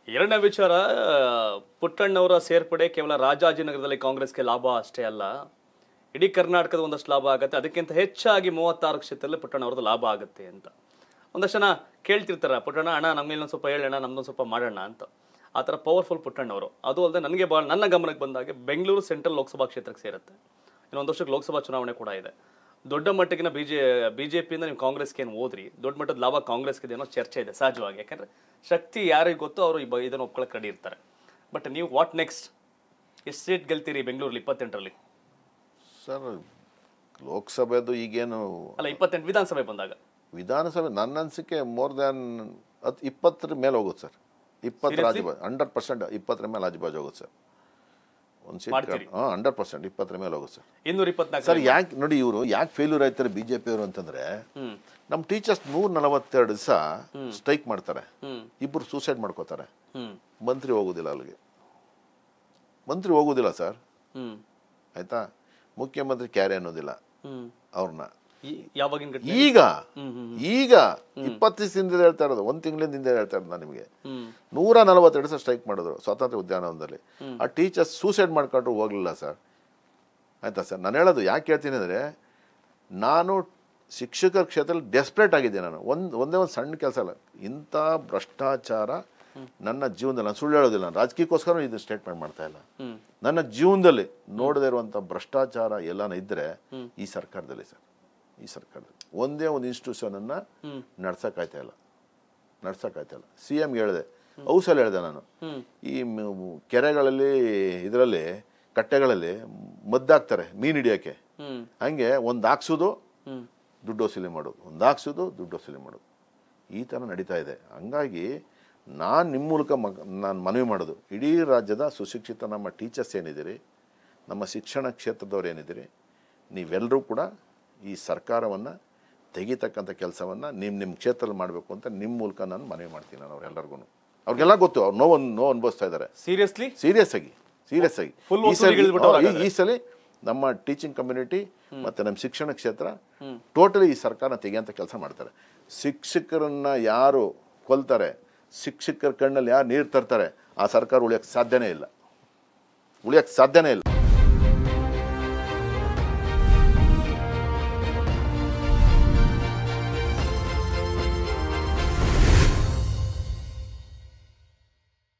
ಎರಡನೇ ವಿಚಾರ ಪುಟ್ಟಣ್ಣವರ ಸೇರ್ಪಡೆ ಕೇವಲ ರಾಜಾಜಿನಗರದಲ್ಲಿ ಕಾಂಗ್ರೆಸ್ಗೆ ಲಾಭ ಅಷ್ಟೇ ಅಲ್ಲ ಇಡೀ ಕರ್ನಾಟಕದ ಒಂದಷ್ಟು ಲಾಭ ಆಗುತ್ತೆ ಅದಕ್ಕಿಂತ ಹೆಚ್ಚಾಗಿ ಮೂವತ್ತಾರು ಕ್ಷೇತ್ರದಲ್ಲಿ ಪುಟ್ಟಣ್ಣವ್ರದ್ದು ಲಾಭ ಆಗುತ್ತೆ ಅಂತ ಒಂದಷ್ಟು ಜನ ಕೇಳ್ತಿರ್ತಾರ ಪುಟ್ಟಣ್ಣ ಅಣ್ಣ ನಮ್ಗೆ ಇನ್ನೊಂದು ಸ್ವಲ್ಪ ಹೇಳೋಣ ನಮ್ದೊಂದು ಸ್ವಲ್ಪ ಮಾಡೋಣ ಅಂತ ಆ ಥರ ಪವರ್ಫುಲ್ ಪುಟ್ಟಣ್ಣವರು ಅದು ಅಲ್ಲದೆ ನನಗೆ ಭಾಳ ನನ್ನ ಗಮನಕ್ಕೆ ಬಂದಾಗೆ ಬೆಂಗಳೂರು ಸೆಂಟ್ರಲ್ ಲೋಕಸಭಾ ಕ್ಷೇತ್ರಕ್ಕೆ ಸೇರುತ್ತೆ ಇನ್ನೊಂದು ವರ್ಷಕ್ಕೆ ಲೋಕಸಭಾ ಚುನಾವಣೆ ಕೂಡ ಇದೆ ದೊಡ್ಡ ಮಟ್ಟಿಗಿನ ಬಿಜೆ ಬಿಜೆಪಿಯಿಂದ ನೀವು ಕಾಂಗ್ರೆಸ್ಗೆ ಏನು ಹೋದ್ರಿ ದೊಡ್ಡ ಮಟ್ಟದ ಲಾಭ ಕಾಂಗ್ರೆಸ್ಗೆ ಅನ್ನೋ ಚರ್ಚೆ ಇದೆ ಸಹಜವಾಗಿ ಯಾಕಂದ್ರೆ ಶಕ್ತಿ ಯಾರಿಗೆ ಗೊತ್ತೋ ಅವರು ಇದನ್ನು ಒಪ್ಕೊಳಕ್ಕೆ ರೆಡಿ ಇರ್ತಾರೆ ಬಟ್ ನೀವು ವಾಟ್ ನೆಕ್ಸ್ಟ್ ಎಷ್ಟು ಸೀಟ್ ಗೆಲ್ತೀರಿ ಬೆಂಗಳೂರಲ್ಲಿ ಇಪ್ಪತ್ತೆಂಟರಲ್ಲಿ ಸರ್ ಲೋಕಸಭೆದು ಈಗೇನು ಅಲ್ಲ ಇಪ್ಪತ್ತೆಂಟು ವಿಧಾನಸಭೆ ಬಂದಾಗ ವಿಧಾನಸಭೆ ನನ್ನ ಅನಿಸಿಕೆ ಮೋರ್ ದ್ಯಾನ್ ಹತ್ತು ಇಪ್ಪತ್ತರ ಮೇಲೆ ಹೋಗುತ್ತೆ ಸರ್ ಇಪ್ಪತ್ತರ ಆಜುಬಾಜು ಹಂಡ್ರೆಡ್ ಪರ್ಸೆಂಟ್ ಇಪ್ಪತ್ತರ ಮೇಲೆ ಆಜುಬಾಜು ಹೋಗುತ್ತೆ ಸರ್ ಒಂದು ಸೀಟ್ ಮಾಡ್ತೀರಿ? ಹಾಂ ಹಂಡ್ರೆಡ್ ಪರ್ಸೆಂಟ್ ಇಪ್ಪತ್ತರ ಮೇಲೆ ಹೋಗುತ್ತೆ ಸರ್ ಇನ್ನೂರ ಇಪ್ಪತ್ನಾಲ್ಕು ಸರ್ ಯಾಕೆ ನೋಡಿ ಇವರು ಯಾಕೆ ಫೇಲ್ಯೂರ್ ಆಯ್ತಾರೆ ಬಿ ಜೆ ಪಿಯವರು ಅಂತಂದ್ರೆ ಹ್ಮ್ ನಮ್ಮ ಟೀಚರ್ಸ್ ನೂರ ನಲವತ್ತೆರಡು ದಿವಸ ಸ್ಟ್ರೈಕ್ ಮಾಡ್ತಾರೆ ಹ್ಮ್ ಇಬ್ಬರು ಸೂಸೈಡ್ ಮಾಡ್ಕೋತಾರೆ ಹ್ಮ್ ಮಂತ್ರಿ ಹೋಗೋದಿಲ್ಲ ಅಲ್ಲಿಗೆ ಮಂತ್ರಿ ಹೋಗೋದಿಲ್ಲ ಸರ್ ಹ್ಮ್ ಆಯ್ತಾ ಮುಖ್ಯಮಂತ್ರಿ ಕ್ಯಾರಿ ಅನ್ನೋದಿಲ್ಲ ಹ್ಮ್ ಅವ್ರನ್ನ ಈ- ಯಾವಾಗಿನ ಘಟನೆ ಈಗ ಹ್ಮ್ ಹ್ಮ್ ಈಗ ಇಪ್ಪತ್ತು ದಿವಸದಿಂದ ಹೇಳ್ತಾ ಇರೋದು ಒಂದು ತಿಂಗಳಿಂದ ಹೇಳ್ತಾ ಇರೋದು ನಾನು ನಿಮಗೆ ಹ್ಮ್ ನೂರ ನಲವತ್ತೆರಡು ದಿವಸ ಸ್ಟ್ರೈಕ್ ಮಾಡಿದ್ರು ಸ್ವಾತಂತ್ರ್ಯ ಉದ್ಯಾನವನದಲ್ಲಿ ಆ ಟೀಚರ್ಸ್ ಸೂಸೈಡ್ ಮಾಡ್ಕೊಂಡ್ರು ಹೋಗ್ಲಿಲ್ಲ ಸರ್ ಆಯ್ತಾ ಸರ್ ನಾನು ಹೇಳೋದು ಯಾಕೆ ಹೇಳ್ತೀನಿ ಅಂದರೆ ನಾನು ಶಿಕ್ಷಕರ ಕ್ಷೇತ್ರದಲ್ಲಿ ಡೆಸ್ಪ್ರೇಟ್ ಆಗಿದ್ದೆ ನಾನು ಒಂದು ಒಂದೇ ಒಂದು ಸಣ್ಣ ಕೆಲಸ ಅಲ್ಲ ಇಂಥ ಭ್ರಷ್ಟಾಚಾರ ನನ್ನ ಜೀವನದಲ್ಲಿ ನಾನು ಸುಳ್ಳು ಹೇಳೋದಿಲ್ಲ ನಾನು ರಾಜಕೀಯಕ್ಕೋಸ್ಕರ ಇದು ಸ್ಟೇಟ್ಮೆಂಟ್ ಮಾಡ್ತಾ ಇಲ್ಲ ಹ್ಮ್ ನನ್ನ ಜೀವನದಲ್ಲಿ ನೋಡದೇ ಇರುವಂಥ ಭ್ರಷ್ಟಾಚಾರ ಎಲ್ಲಾನ ಇದ್ದರೆ ಈ ಸರ್ಕಾರದಲ್ಲಿ ಸರ್ ಈ ಸರ್ಕಾರದಲ್ಲಿ ಒಂದೇ ಒಂದು ಇನ್ಸ್ಟಿಟ್ಯೂಷನನ್ನು ಹ್ಮ್. ನಡ್ಸೋಕ್ಕಾಯ್ತಾ ಇಲ್ಲ ನಡ್ಸೋಕ್ಕಾಯ್ತಾ ಇಲ್ಲ ಸಿ ಎಮ್ ಹೇಳಿದೆ ಹೌಸಲ್ಲಿ ಹೇಳಿದೆ ನಾನು ಹ್ಮ್ ಈ ಮ್- ಕೆರೆಗಳಲ್ಲಿ ಇದರಲ್ಲಿ ಕಟ್ಟೆಗಳಲ್ಲಿ ಮದ್ದಾಕ್ತಾರೆ ಮೀನು ಹಿಡಿಯೋಕ್ಕೆ ಹ್ಮ್ ಹಂಗೆ ಒಂದು ಹಾಕ್ಸೋದು ಹ್ಮ್ ದುಡ್ಡು ವಸೂಲಿ ಮಾಡೋದು ಒಂದು ಹಾಕ್ಸೋದು ದುಡ್ಡು ವಸೂಲಿ ಮಾಡೋದು ಈ ಥರ ನಡೀತಾ ಇದೆ ಹಂಗಾಗಿ ನಾನು ನಿಮ್ಮ ಮೂಲಕ ಮ ನಾನು ಮನವಿ ಮಾಡೋದು ಇಡೀ ರಾಜ್ಯದ ಸುಶಿಕ್ಷಿತ ನಮ್ಮ ಟೀಚರ್ಸ್ ಏನಿದ್ದೀರಿ ನಮ್ಮ ಶಿಕ್ಷಣ ಕ್ಷೇತ್ರದವ್ರು ಏನಿದ್ದೀರಿ ನೀವೆಲ್ಲರೂ ಕೂಡ ಈ ಸರ್ಕಾರವನ್ನು ತೆಗಿತಕ್ಕಂಥ ಕೆಲಸವನ್ನು ನಿಮ್ಮ ನಿಮ್ಮ ಕ್ಷೇತ್ರದಲ್ಲಿ ಮಾಡಬೇಕು ಅಂತ ನಿಮ್ಮ ಮೂಲಕ ನಾನು ಮನವಿ ಮಾಡ್ತೀನಿ ನಾನು ಅವ್ರೆಲ್ಲರಿಗೂ ಅವ್ರಿಗೆಲ್ಲ ಗೊತ್ತು ಅವ್ರು ನೋವನ್ನು ನೋವು ಅನುಭವಿಸ್ತಾ ಇದ್ದಾರೆ ಸೀರಿಯಸ್ಲಿ ಸೀರಿಯಸ್ ಆಗಿ ಸೀರಿಯಸ್ ಆಗಿ Full ಈ ವಸೂಲಿಗೆ ಸಲ ಇಳಿದ್ಬಿಟ್ಟವ್ರು ಈ- ಹಾಗಾದ್ರೆ. ಈ ಸಲ ನಮ್ಮ ಟೀಚಿಂಗ್ ಕಮ್ಯುನಿಟಿ ಮತ್ತೆ ನಮ್ಮ ಶಿಕ್ಷಣ ಕ್ಷೇತ್ರ ಟೋಟಲಿ ಈ ಸರ್ಕಾರ ತೆಗೆಯಂತ ಕೆಲಸ ಮಾಡ್ತಾರೆ ಶಿಕ್ಷಕರನ್ನ ಯಾರು ಕೊಲ್ತಾರೆ ಶಿಕ್ಷಕರ ಕಣ್ಣಲ್ಲಿ ಯಾರು ನೀರು ತರ್ತಾರೆ ಆ ಸರ್ಕಾರ ಉಳಿಯಕ್ಕೆ ಸಾಧ್ಯನೇ ಇಲ್ಲ ಉಳಿಯಕ್ಕೆ ಸಾಧ್ಯನೇ ಇಲ್ಲ